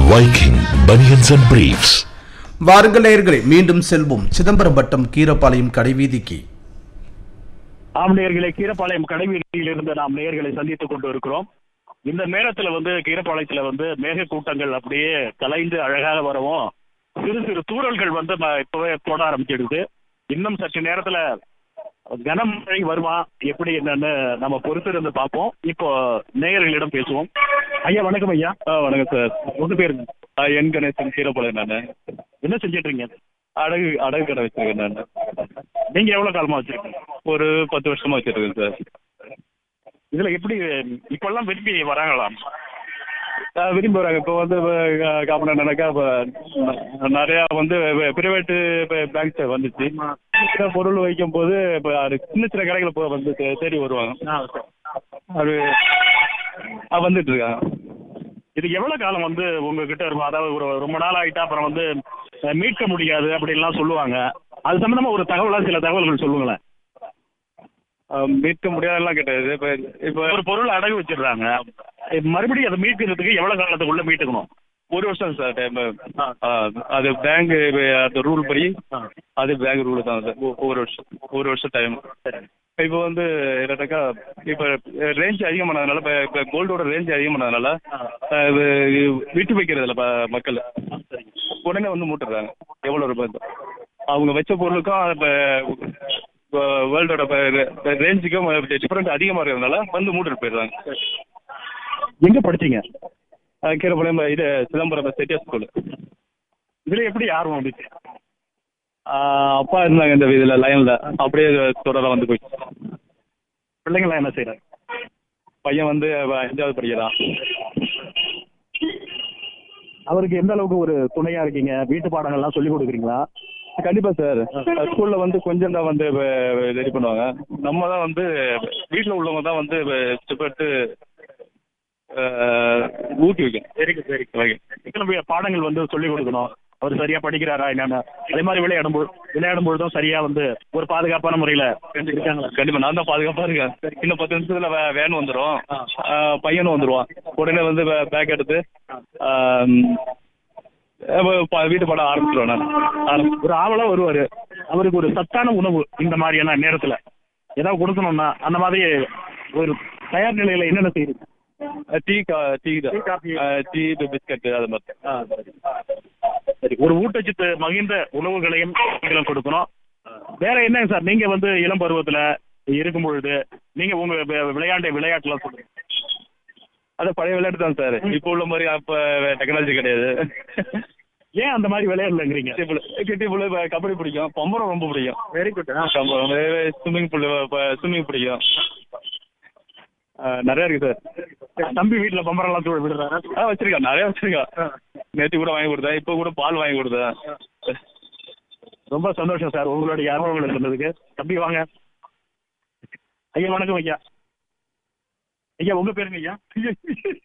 Viking Bunions and Briefs. வாருங்கள் நேயர்களே மீண்டும் செல்வோம் சிதம்பரம் வட்டம் கீரப்பாளையம் கடைவீதிக்கு ஆம் நேயர்களே கீரப்பாளையம் கடைவீதியில் இருந்து நாம் நேயர்களை சந்தித்துக் கொண்டு இருக்கிறோம் இந்த நேரத்துல வந்து கீரப்பாளையத்துல வந்து மேக கூட்டங்கள் அப்படியே கலைந்து அழகாக வரவும் சிறு சிறு தூறல்கள் வந்து ம- இப்பவே போட ஆரம்பிச்சிடுது இன்னும் சற்று நேரத்துல கனமழை வருமா எப்படி என்னன்னு நம்ம பொறுத்திருந்து பார்ப்போம் இப்போ நேயர்களிடம் பேசுவோம் ஐயா வணக்கம் ஐயா வணக்கம் சார் உங்க பேருங்க என் கணேசன் கீரப்பாளையம் நான் என்ன செஞ்சிட்டு இருக்கீங்க அடகு அடகு கடை வச்சிருக்கேன் நான் நீங்க எவ்வளவு காலமா வச்சிருக்கீங்க ஒரு பத்து வருஷமா வச்சிருக்கேன் சார் இதுல எப்படி இப்பெல்லாம் விரும்பி வராங்களாம் விரும்பி வராங்க இப்போ வந்து காப்பனா என்னக்கா இப்போ நிறையா வந்து பிரைவேட்டு பேங்க்ஸ் வந்துச்சு சின்ன பொருள் வைக்கும் போது இப்போ அது சின்ன சின்ன கடைகளை இப்போ வந்து தே- தேடி வருவாங்க அது ஆ, வந்துட்டு இருக்காங்க இது எவ்வளவு காலம் வந்து உங்ககிட்ட இருக்கும் அதாவது ஒரு ரொம்ப நாள் ஆயிட்டா அப்புறம் வந்து அஹ், மீட்க முடியாது அப்படின்லாம் சொல்லுவாங்க அது சம்பந்தமா ஒரு தகவலா சில தகவல்கள் சொல்லுங்களேன் மீட்க முடியாதெல்லாம் கிடையாது இப்போ இப்போ ஒரு பொருள் அடகு வச்சிடுறாங்க இப்ப மறுபடியும் அதை மீட்கிறதுக்கு எவ்வளவு காலத்துக்குள்ள மீட்டுக்கணும் ஒரு வருஷம் சார் டைம் அது பேங்க் அந்த ரூல் படி அது பேங்க் ரூல் தான் சார் ஒ- ஒரு வருஷம் ஒரு வருஷம் டைம் இப்போ வந்து என்னட்டாக்கா இப்போ ரேஞ்ச் அதிகமானதுனால இப்போ இப்போ கோல்டோட ரேஞ்ச் அதிகமானதுனால அஹ், இது விட்டு வைக்கிறதில்ல ப- மக்கள் உடனே வந்து மூட்டுறாங்க எவ்வளோ ரூபாய் தான். அவங்க வச்ச பொருளுக்கும் இப்போ வேர்ல்டோட ரேஞ்சுக்கும் டிஃப்ரெண்ட் அதிகமாக இருக்கிறதுனால வந்து மூட்டுட்டு போயிடுறாங்க எங்கே படிச்சீங்க கீரப்பாளையம் இது சிதம்பரம் செட்டியார் ஸ்கூலு இதில் எப்படி ஆர்வம் வந்துச்சு அப்பா இருந்தாங்க இந்த இதில் லைனில் அப்படியே தொடர வந்து போயிடுச்சு பிள்ளைங்களாம் என்ன செய்கிறாங்க பையன் வந்து அவ அஞ்சாவது படிக்கிறான் அவருக்கு எந்த அளவுக்கு ஒரு துணையா இருக்கீங்க வீட்டு பாடங்கள்லாம் சொல்லி கொடுக்குறீங்களா கண்டிப்பா சார் ஸ்கூல்ல வந்து கொஞ்சம் தான் வந்து ரெடி பண்ணுவாங்க நம்ம தான் வந்து வீட்டில் உள்ளவங்க தான் வந்து ஸ்டெப் எடுத்து அஹ், ஊட்டி வைக்கணும் வெரி குட் வெரி குட் பாடங்கள் வந்து சொல்லி கொடுக்கணும் அவர் சரியா படிக்கிறாரா என்னன்னு அதே மாதிரி விளையாடும் போது விளையாடும் பொழுதும் சரியா வந்து ஒரு பாதுகாப்பான முறையில இருக்காங்களா கண்டிப்பா நான் தான் பாதுகாப்பா இருக்கேன் இன்னும் பத்து நிமிஷத்துல வே- வேன் வந்துடும் பையனும் வந்துருவான் உடனே வந்து பேக் எடுத்து ஆம், அப்ப ப- வீட்டு பாடம் ஆரம்பிச்சிருவேன் நான் ஆரம்பி ஒரு ஆவலா வருவாரு அவருக்கு ஒரு சத்தான உணவு இந்த மாதிரியான நேரத்துல ஏதாவது கொடுக்கணும்னா அந்த மாதிரி ஒரு தயார் நிலையில என்னென்ன செய்யுது டீ கா டீ டீ, காபி. தான் டீ பிஸ்கட் அது மாதிரி சரி ஒரு ஊட்டச்சத்து மகிழ்ந்த உணவுகளையும் நீங்களும் கொடுக்கணும் வேற என்ன சார் நீங்க வந்து இளம் பருவத்துல இருக்கும் பொழுது நீங்க உங்க வி- விளையாண்ட விளையாட்டுலாம் சொல்லுங்க அது பழைய விளையாட்டு தான் சார் இப்போ உள்ள மாதிரி அப்ப டெக்னாலஜி கிடையாது ஏன் அந்த மாதிரி விளையாடலங்கிறீங்க கிட்டி புல் கபடி பிடிக்கும் பம்பரம் ரொம்ப பிடிக்கும் very good swimming pool swimming பிடிக்கும் ஆ, நிறைய இருக்கு சார் தம்பி வீட்டுல பம்பரெல்லாம் தூள் விடுறாரு ஆ வச்சிருக்கேன் நிறைய வச்சிருக்கேன் நேற்று கூட வாங்கி கொடுத்தேன் இப்போ கூட பால் வாங்கி கொடுத்தேன் ரொம்ப சந்தோஷம் சார் உங்களுடைய அனுபவங்களை சொன்னதுக்கு தம்பி வாங்க ஐயா வணக்கம் ஐயா ஐயா உங்க பேருங்க ஐயா